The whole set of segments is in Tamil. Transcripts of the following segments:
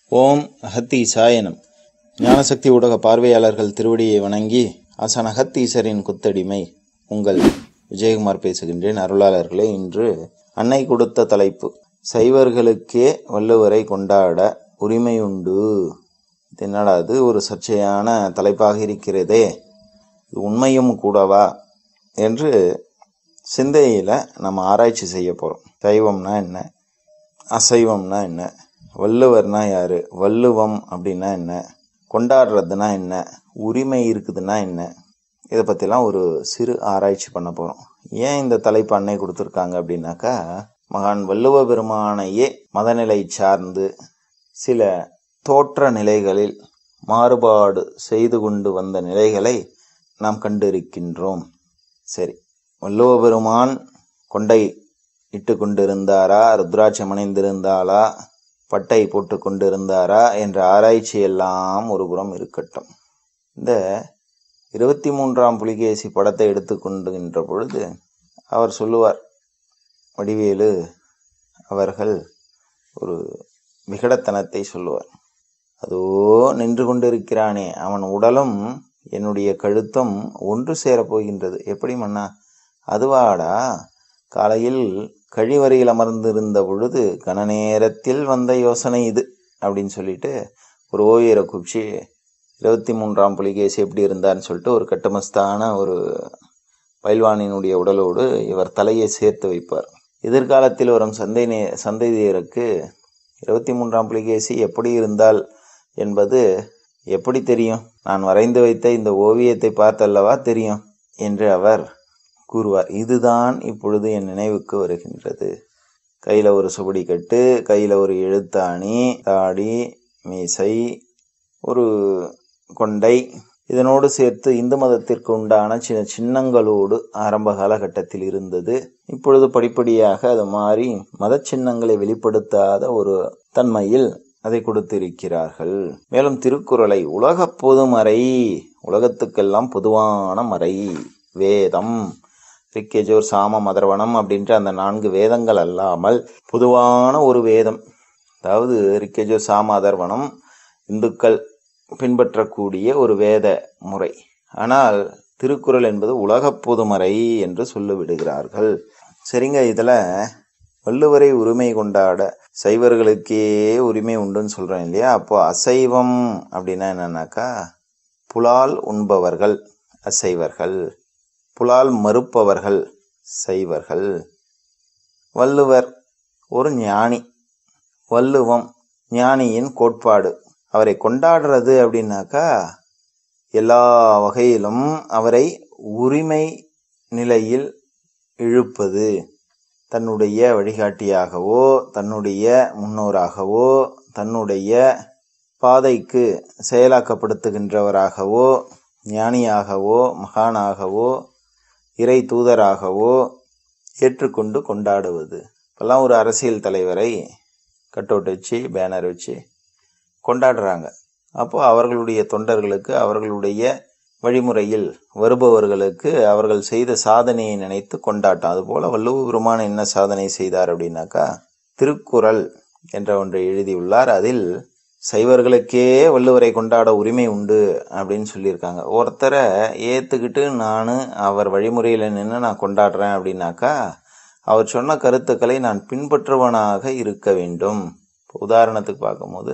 ஓம் அகத்தி சாயனம் ஞானசக்தி ஊடக பார்வையாளர்கள் திருவடியை வணங்கி ஆசான் அகத்தீசரின் குத்தடிமை உங்கள் விஜயகுமார் பேசுகின்றேன் அருளாளர்களே இன்று அன்னை கொடுத்த தலைப்பு சைவர்களுக்கே வள்ளுவரை கொண்டாட உரிமையுண்டு இது என்னடா அது ஒரு சர்ச்சையான தலைப்பாக இருக்கிறதே இது உண்மையும் கூடவா என்று சிந்தையில் நம்ம ஆராய்ச்சி செய்ய போகிறோம் சைவம்னா என்ன அசைவம்னா என்ன வள்ளுவர்னா யாரு வள்ளுவம் அப்படின்னா என்ன கொண்டாடுறதுனா என்ன உரிமை இருக்குதுன்னா என்ன இதை பற்றிலாம் ஒரு சிறு ஆராய்ச்சி பண்ண போகிறோம் ஏன் இந்த தலைப்பு அன்னை கொடுத்துருக்காங்க அப்படின்னாக்கா மகான் வள்ளுவ பெருமானையே மதநிலை சார்ந்து சில தோற்ற நிலைகளில் மாறுபாடு செய்து கொண்டு வந்த நிலைகளை நாம் கண்டிருக்கின்றோம் சரி வள்ளுவ பெருமான் கொண்டை இட்டு கொண்டிருந்தாரா ருத்ராட்சம் அணிந்திருந்தாளா பட்டை போட்டு கொண்டிருந்தாரா என்ற ஆராய்ச்சி எல்லாம் ஒரு புறம் இருக்கட்டும் இந்த இருபத்தி மூன்றாம் புலிகேசி படத்தை எடுத்துக்கொண்டுகின்ற பொழுது அவர் சொல்லுவார் வடிவேலு அவர்கள் ஒரு விகடத்தனத்தை சொல்லுவார் அதோ நின்று கொண்டிருக்கிறானே அவன் உடலும் என்னுடைய கழுத்தும் ஒன்று சேரப் போகின்றது எப்படி மன்னா அதுவாடா காலையில் கழிவறையில் அமர்ந்திருந்த பொழுது கன நேரத்தில் வந்த யோசனை இது அப்படின்னு சொல்லிட்டு ஒரு ஓவியரை கூப்பிச்சு இருபத்தி மூன்றாம் புலிகேசி எப்படி இருந்தார்னு சொல்லிட்டு ஒரு கட்டமஸ்தான ஒரு பயில்வானினுடைய உடலோடு இவர் தலையை சேர்த்து வைப்பார் எதிர்காலத்தில் வரும் சந்தை நே சந்ததியருக்கு இருபத்தி மூன்றாம் புலிகேசி எப்படி இருந்தால் என்பது எப்படி தெரியும் நான் வரைந்து வைத்த இந்த ஓவியத்தை பார்த்தல்லவா தெரியும் என்று அவர் கூறுவார் இதுதான் இப்பொழுது என் நினைவுக்கு வருகின்றது கையில் ஒரு சுவடி கட்டு கையில் ஒரு எழுத்தாணி தாடி மீசை ஒரு கொண்டை இதனோடு சேர்த்து இந்து மதத்திற்கு உண்டான சின்ன சின்னங்களோடு ஆரம்ப காலகட்டத்தில் இருந்தது இப்பொழுது படிப்படியாக அது மாறி மத சின்னங்களை வெளிப்படுத்தாத ஒரு தன்மையில் அதை கொடுத்திருக்கிறார்கள் மேலும் திருக்குறளை உலக பொதுமறை உலகத்துக்கெல்லாம் பொதுவான மறை வேதம் ரிக்கெஜோர் சாம மதர்வனம் அப்படின்ற அந்த நான்கு வேதங்கள் அல்லாமல் பொதுவான ஒரு வேதம் அதாவது ரிக்கெஜோர் சாம அதர்வனம் இந்துக்கள் பின்பற்றக்கூடிய ஒரு வேத முறை ஆனால் திருக்குறள் என்பது உலக பொதுமறை என்று சொல்லிவிடுகிறார்கள் சரிங்க இதில் வள்ளுவரை உரிமை கொண்டாட சைவர்களுக்கே உரிமை உண்டுன்னு சொல்கிறோம் இல்லையா அப்போ அசைவம் அப்படின்னா என்னன்னாக்கா புலால் உண்பவர்கள் அசைவர்கள் புலால் மறுப்பவர்கள் சைவர்கள் வள்ளுவர் ஒரு ஞானி வள்ளுவம் ஞானியின் கோட்பாடு அவரை கொண்டாடுறது அப்படின்னாக்கா எல்லா வகையிலும் அவரை உரிமை நிலையில் இழுப்பது தன்னுடைய வழிகாட்டியாகவோ தன்னுடைய முன்னோராகவோ தன்னுடைய பாதைக்கு செயலாக்கப்படுத்துகின்றவராகவோ ஞானியாகவோ மகானாகவோ இறை தூதராகவோ ஏற்றுக்கொண்டு கொண்டாடுவது இப்போல்லாம் ஒரு அரசியல் தலைவரை கட் அவுட் வச்சு பேனர் வச்சு கொண்டாடுறாங்க அப்போ அவர்களுடைய தொண்டர்களுக்கு அவர்களுடைய வழிமுறையில் வருபவர்களுக்கு அவர்கள் செய்த சாதனையை நினைத்து கொண்டாட்டம் அதுபோல வள்ளுவ பெருமான் என்ன சாதனை செய்தார் அப்படின்னாக்கா திருக்குறள் என்ற ஒன்றை எழுதியுள்ளார் அதில் சைவர்களுக்கே வள்ளுவரை கொண்டாட உரிமை உண்டு அப்படின்னு சொல்லியிருக்காங்க ஒருத்தரை ஏற்றுக்கிட்டு நான் அவர் வழிமுறையில் நின்று நான் கொண்டாடுறேன் அப்படின்னாக்கா அவர் சொன்ன கருத்துக்களை நான் பின்பற்றுவனாக இருக்க வேண்டும் உதாரணத்துக்கு பார்க்கும்போது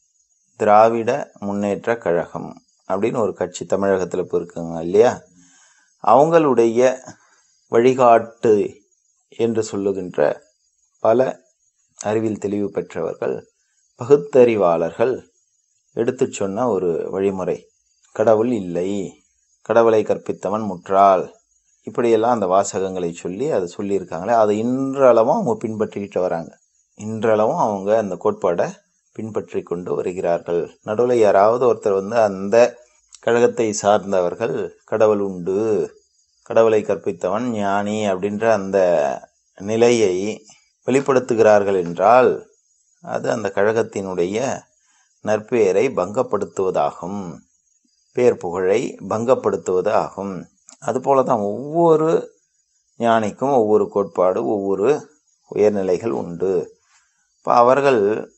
திராவிட முன்னேற்ற கழகம் அப்படின்னு ஒரு கட்சி தமிழகத்தில் இப்போ இருக்குங்க இல்லையா அவங்களுடைய வழிகாட்டு என்று சொல்லுகின்ற பல அறிவில் தெளிவு பெற்றவர்கள் பகுத்தறிவாளர்கள் எடுத்து சொன்ன ஒரு வழிமுறை கடவுள் இல்லை கடவுளை கற்பித்தவன் முற்றாள் இப்படியெல்லாம் அந்த வாசகங்களை சொல்லி அதை சொல்லியிருக்காங்களே அதை இன்றளவும் அவங்க பின்பற்றிக்கிட்டு வராங்க இன்றளவும் அவங்க அந்த கோட்பாடை பின்பற்றி கொண்டு வருகிறார்கள் நடுவில் யாராவது ஒருத்தர் வந்து அந்த கழகத்தை சார்ந்தவர்கள் கடவுள் உண்டு கடவுளை கற்பித்தவன் ஞானி அப்படின்ற அந்த நிலையை வெளிப்படுத்துகிறார்கள் என்றால் அது அந்த கழகத்தினுடைய நற்பெயரை பங்கப்படுத்துவதாகும் பேர் புகழை பங்கப்படுத்துவது ஆகும் அதுபோல தான் ஒவ்வொரு ஞானிக்கும் ஒவ்வொரு கோட்பாடு ஒவ்வொரு உயர்நிலைகள் உண்டு இப்போ அவர்கள்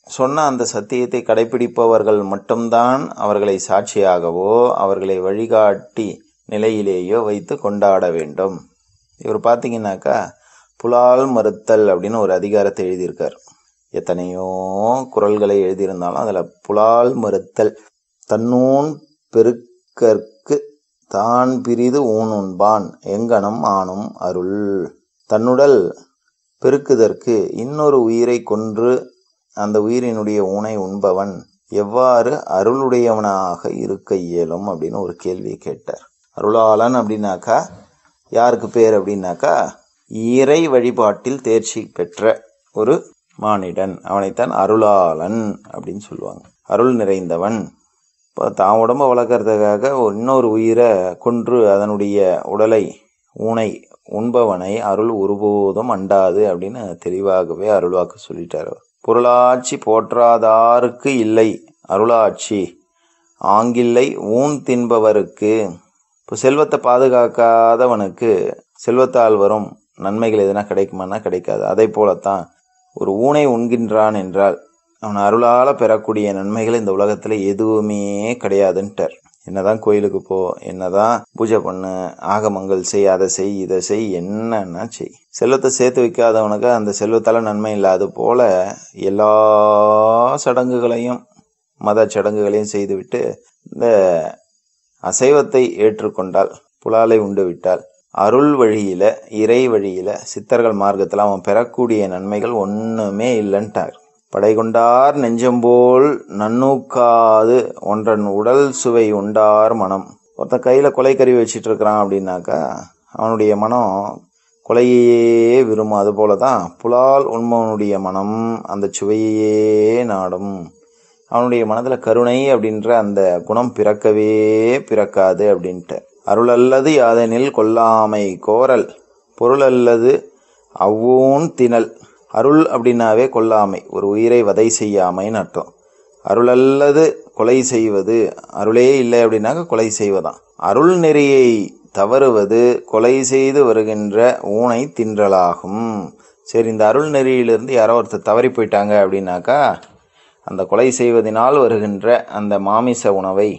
சொன்ன அந்த சத்தியத்தை கடைபிடிப்பவர்கள் மட்டும்தான் அவர்களை சாட்சியாகவோ அவர்களை வழிகாட்டி நிலையிலேயோ வைத்து கொண்டாட வேண்டும் இவர் பார்த்தீங்கன்னாக்கா புலால் மறுத்தல் அப்படின்னு ஒரு அதிகாரத்தை எழுதியிருக்கார் எத்தனையோ குரல்களை எழுதியிருந்தாலும் அதில் புலால் மறுத்தல் தன்னூன் பெருக்கற்கு தான் பிரிது ஊனுண்பான் எங்கனம் ஆணும் அருள் தன்னுடல் பெருக்குதற்கு இன்னொரு உயிரை கொன்று அந்த உயிரினுடைய ஊனை உண்பவன் எவ்வாறு அருளுடையவனாக இருக்க இயலும் அப்படின்னு ஒரு கேள்வியை கேட்டார் அருளாளன் அப்படின்னாக்கா யாருக்கு பேர் அப்படின்னாக்கா இறை வழிபாட்டில் தேர்ச்சி பெற்ற ஒரு மானிடன் அவனைத்தான் அருளாளன் அப்படின்னு சொல்லுவாங்க அருள் நிறைந்தவன் இப்போ தான் உடம்ப வளர்க்குறதுக்காக இன்னொரு உயிரை கொன்று அதனுடைய உடலை ஊனை உண்பவனை அருள் ஒருபோதும் அண்டாது அப்படின்னு தெளிவாகவே அருள்வாக்கு சொல்லிட்டார் பொருளாட்சி போற்றாதாருக்கு இல்லை அருளாட்சி ஆங்கில்லை ஊன் தின்பவருக்கு இப்போ செல்வத்தை பாதுகாக்காதவனுக்கு செல்வத்தால் வரும் நன்மைகள் எதுனா கிடைக்குமானா கிடைக்காது அதை போலத்தான் ஒரு ஊனை உண்கின்றான் என்றால் அவன் அருளால் பெறக்கூடிய நன்மைகள் இந்த உலகத்தில் எதுவுமே கிடையாதுன்ட்டார் என்னதான் கோயிலுக்கு போ என்னதான் பூஜை பண்ணு ஆகமங்கள் செய் அதை செய் இதை செய் என்னன்னா செய் செல்வத்தை சேர்த்து வைக்காதவனுக்கு அந்த செல்வத்தால் நன்மை இல்லாது போல எல்லா சடங்குகளையும் மத சடங்குகளையும் செய்துவிட்டு இந்த அசைவத்தை ஏற்றுக்கொண்டால் புலாலை உண்டு விட்டால் அருள் வழியில இறை வழியில சித்தர்கள் மார்க்கத்தில் அவன் பெறக்கூடிய நன்மைகள் ஒண்ணுமே இல்லைன்ட்டார் படை கொண்டார் நெஞ்சம்போல் நன்னூக்காது ஒன்றன் உடல் சுவை உண்டார் மனம் ஒருத்தன் கையில் கொலைக்கறி வச்சிட்டு இருக்கிறான் அப்படின்னாக்கா அவனுடைய மனம் கொலையே விரும்பும் அது போல தான் புலால் உண்மவனுடைய மனம் அந்த சுவையே நாடும் அவனுடைய மனதில் கருணை அப்படின்ற அந்த குணம் பிறக்கவே பிறக்காது அப்படின்ட்டு அருள் அல்லது யாதெனில் கொல்லாமை கோரல் பொருள் அல்லது அவ்வூன் திணல் அருள் அப்படின்னாவே கொல்லாமை ஒரு உயிரை வதை செய்யாமைன்னு அர்த்தம் அருள் அல்லது கொலை செய்வது அருளே இல்லை அப்படின்னாக்க கொலை செய்வதான் அருள் நெறியை தவறுவது கொலை செய்து வருகின்ற ஊனை தின்றலாகும் சரி இந்த அருள் நெறியிலிருந்து யாரோ ஒருத்தர் தவறி போயிட்டாங்க அப்படின்னாக்கா அந்த கொலை செய்வதனால் வருகின்ற அந்த மாமிச உணவை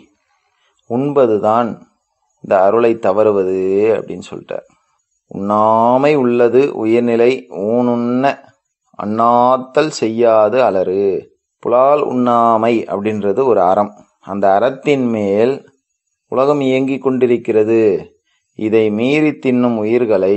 உண்பதுதான் இந்த அருளை தவறுவது அப்படின்னு சொல்லிட்டார் உண்ணாமை உள்ளது உயர்நிலை ஊனுண்ண அண்ணாத்தல் செய்யாது அலறு புலால் உண்ணாமை அப்படின்றது ஒரு அறம் அந்த அறத்தின் மேல் உலகம் இயங்கிக் கொண்டிருக்கிறது இதை மீறி தின்னும் உயிர்களை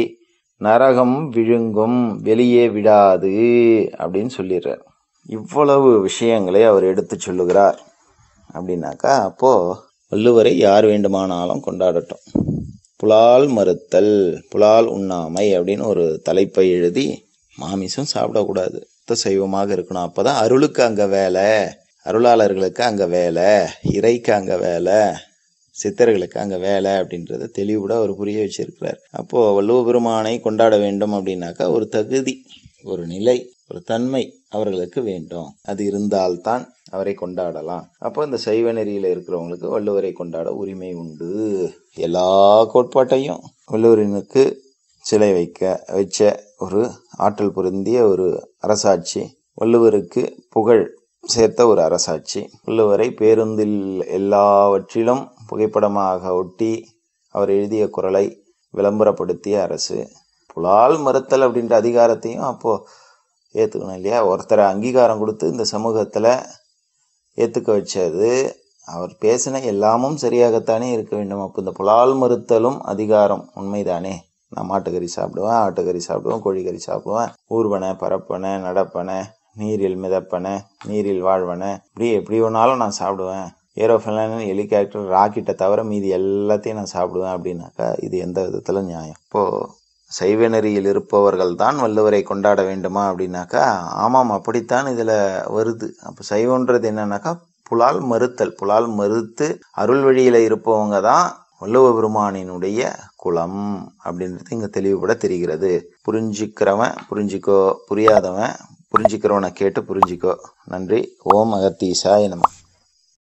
நரகம் விழுங்கும் வெளியே விடாது அப்படின்னு சொல்லிடுறார் இவ்வளவு விஷயங்களை அவர் எடுத்து சொல்லுகிறார் அப்படின்னாக்கா அப்போ வள்ளுவரை யார் வேண்டுமானாலும் கொண்டாடட்டும் புலால் மறுத்தல் புலால் உண்ணாமை அப்படின்னு ஒரு தலைப்பை எழுதி மாமிசம் சாப்பிடக்கூடாது சுத்த சைவமாக இருக்கணும் அப்போதான் அருளுக்கு அங்கே வேலை அருளாளர்களுக்கு அங்கே வேலை இறைக்கு அங்கே வேலை சித்தர்களுக்கு அங்கே வேலை அப்படின்றத தெளிவுட அவர் புரிய வச்சிருக்கிறார் அப்போது வள்ளுவ பெருமானை கொண்டாட வேண்டும் அப்படின்னாக்கா ஒரு தகுதி ஒரு நிலை ஒரு தன்மை அவர்களுக்கு வேண்டும் அது இருந்தால்தான் அவரை கொண்டாடலாம் அப்போ இந்த சைவ நெறியில் இருக்கிறவங்களுக்கு வள்ளுவரை கொண்டாட உரிமை உண்டு எல்லா கோட்பாட்டையும் வள்ளுவரினுக்கு சிலை வைக்க வச்ச ஒரு ஆற்றல் பொருந்திய ஒரு அரசாட்சி வள்ளுவருக்கு புகழ் சேர்த்த ஒரு அரசாட்சி வள்ளுவரை பேருந்தில் எல்லாவற்றிலும் புகைப்படமாக ஒட்டி அவர் எழுதிய குரலை விளம்பரப்படுத்திய அரசு புலால் மறுத்தல் அப்படின்ற அதிகாரத்தையும் அப்போது ஏற்றுக்கணும் இல்லையா ஒருத்தரை அங்கீகாரம் கொடுத்து இந்த சமூகத்தில் ஏற்றுக்க வச்சது அவர் பேசின எல்லாமும் சரியாகத்தானே இருக்க வேண்டும் அப்போ இந்த புலால் மறுத்தலும் அதிகாரம் உண்மைதானே நான் மாட்டுக்கறி சாப்பிடுவேன் ஆட்டுக்கறி சாப்பிடுவேன் கோழிக்கறி சாப்பிடுவேன் ஊர்வனை பரப்பனை நடப்பனை நீரில் மிதப்பனை நீரில் வாழ்வனை இப்படி எப்படி வேணாலும் நான் சாப்பிடுவேன் ஏரோஃபிளான் ஹெலிகாப்டர் ராக்கெட்டை தவிர மீதி எல்லாத்தையும் நான் சாப்பிடுவேன் அப்படின்னாக்கா இது எந்த விதத்தில் நியாயம் இப்போது சைவ நெறியில் இருப்பவர்கள் தான் வள்ளுவரை கொண்டாட வேண்டுமா அப்படின்னாக்கா ஆமாம் அப்படித்தான் இதில் வருது அப்போ சைவன்றது என்னன்னாக்கா புலால் மறுத்தல் புலால் மறுத்து அருள் வழியில் இருப்பவங்க தான் வள்ளுவ பெருமானினுடைய குலம் அப்படின்றது இங்கே தெளிவுபட தெரிகிறது புரிஞ்சிக்கிறவன் புரிஞ்சிக்கோ புரியாதவன் புரிஞ்சிக்கிறவனை கேட்டு புரிஞ்சிக்கோ நன்றி ஓம் அகத்தீசாய நம